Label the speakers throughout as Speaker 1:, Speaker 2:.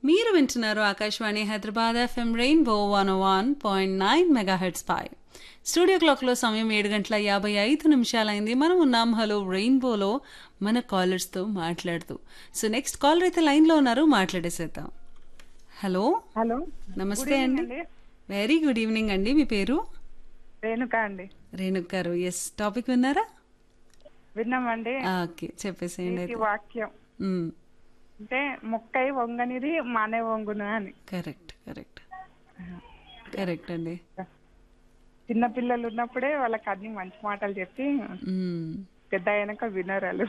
Speaker 1: మీరు వింటున్నారు Akashvani Hyderabad FM rainbow one one point nine megahertz పై స్టూడియో క్లాక్లో సమయం ఏడు గంటల యాభై ఐదు నిమిషాలైంది మనం ఉన్నాం హలో రెయిన్బోలో మన కాలర్స్తో మాట్లాడుతూ సో నెక్స్ట్ కాలర్ అయితే లైన్లో ఉన్నారు మాట్లాడేసేద్దాం హలో
Speaker 2: హలో
Speaker 1: నమస్తే అండి
Speaker 2: అండి
Speaker 1: వెరీ గుడ్ ఈవినింగ్ అండి మీ పేరు
Speaker 2: రేణుక అండి
Speaker 1: రేణుక్ గారు ఎస్ టాపిక్ విన్నారా
Speaker 2: విన్నామండి
Speaker 1: ఓకే చెప్పేసేయండి
Speaker 2: ఈ
Speaker 1: అయితే
Speaker 2: వాక్యం అంటే మొక్కై వంగనిది మానే వంగును అని
Speaker 1: కరెక్ట్ కరెక్ట్ కరెక్ట్ అండి
Speaker 2: చిన్న పిల్లలు ఉన్నప్పుడే వాళ్ళకి అన్ని మంచి మాటలు చెప్పి
Speaker 1: మ్మ్.
Speaker 2: పెద్ద అయినాక వినరాలు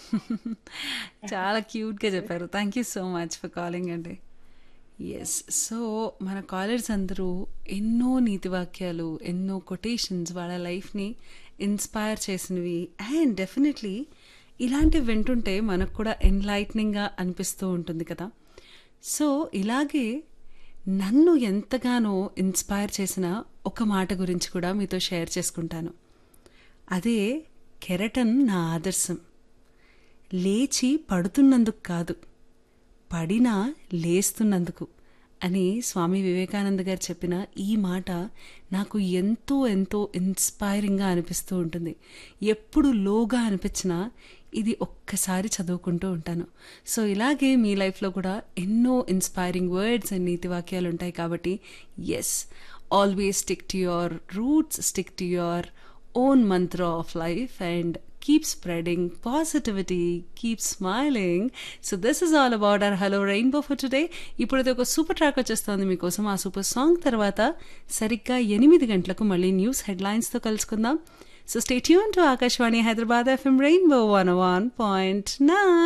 Speaker 1: చాలా క్యూట్గా చెప్పారు thank you so much for calling అండి ఎస్ సో మన కాలర్స్ అందరూ ఎన్నో నీతి వాక్యాలు ఎన్నో కొటేషన్స్ వాళ్ళ లైఫ్ని ఇన్స్పైర్ చేసినవి అండ్ డెఫినెట్లీ ఇలాంటివి వింటుంటే మనకు కూడా ఎన్లైట్నింగ్గా అనిపిస్తూ ఉంటుంది కదా సో ఇలాగే నన్ను ఎంతగానో ఇన్స్పైర్ చేసిన ఒక మాట గురించి కూడా మీతో షేర్ చేసుకుంటాను అదే కెరటన్ నా ఆదర్శం లేచి పడుతున్నందుకు కాదు పడినా లేస్తున్నందుకు అని స్వామి వివేకానంద గారు చెప్పిన ఈ మాట నాకు ఎంతో ఎంతో ఇన్స్పైరింగ్గా అనిపిస్తూ ఉంటుంది ఎప్పుడు లోగా అనిపించినా ఇది ఒక్కసారి చదువుకుంటూ ఉంటాను సో ఇలాగే మీ లైఫ్లో కూడా ఎన్నో ఇన్స్పైరింగ్ వర్డ్స్ అండ్ నీతి వాక్యాలు ఉంటాయి కాబట్టి yes always stick to your roots stick to your own mantra of life and keep spreading positivity, keep smiling. So this is all about our Hello Rainbow for today. ఇప్పుడైతే ఒక super track వచ్చేస్తుంది మీకోసం ఆ super song తర్వాత సరిగ్గా ఎనిమిది గంటలకు మళ్ళీ న్యూస్ హెడ్లైన్స్తో కలుసుకుందాం so stay tune to Akashvani Hyderabad FM rainbow one one point nine